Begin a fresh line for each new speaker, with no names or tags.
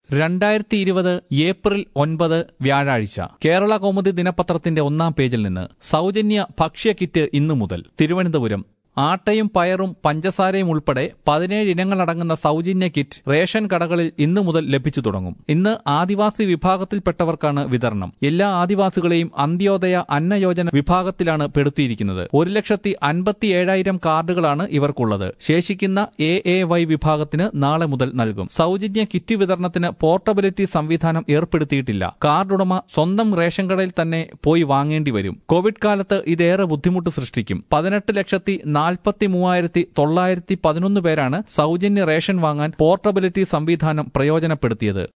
രണ്ടായിരത്തി ഇരുപത് ഏപ്രിൽ ഒൻപത് വ്യാഴാഴ്ച കേരള കൗമുദി ദിനപത്രത്തിന്റെ ഒന്നാം പേജിൽ നിന്ന് സൗജന്യ ഭക്ഷ്യ കിറ്റ് ഇന്നു മുതൽ തിരുവനന്തപുരം ആട്ടയും പയറും പഞ്ചസാരയും ഉൾപ്പെടെ പതിനേഴ് ഇനങ്ങളടങ്ങുന്ന സൗജന്യ കിറ്റ് റേഷൻ കടകളിൽ ഇന്നു മുതൽ ലഭിച്ചു തുടങ്ങും ഇന്ന് ആദിവാസി വിഭാഗത്തിൽപ്പെട്ടവർക്കാണ് വിതരണം എല്ലാ ആദിവാസികളെയും അന്ത്യോദയ അന്നയോജന വിഭാഗത്തിലാണ് പെടുത്തിയിരിക്കുന്നത് ഒരു ലക്ഷത്തി അൻപത്തി ഏഴായിരം കാർഡുകളാണ് ഇവർക്കുള്ളത് ശേഷിക്കുന്ന എ എ വൈ വിഭാഗത്തിന് നാളെ മുതൽ നൽകും സൗജന്യ കിറ്റ് വിതരണത്തിന് പോർട്ടബിലിറ്റി സംവിധാനം ഏർപ്പെടുത്തിയിട്ടില്ല കാർഡുടമ സ്വന്തം റേഷൻ കടയിൽ തന്നെ പോയി വാങ്ങേണ്ടി വരും കോവിഡ് കാലത്ത് ഇതേറെ ബുദ്ധിമുട്ട് സൃഷ്ടിക്കും പതിനെട്ട് ലക്ഷത്തി നാൽപ്പത്തി മൂവായിരത്തി തൊള്ളായിരത്തി പതിനൊന്ന് പേരാണ് സൗജന്യ റേഷൻ വാങ്ങാൻ പോർട്ടബിലിറ്റി സംവിധാനം പ്രയോജനപ്പെടുത്തിയത്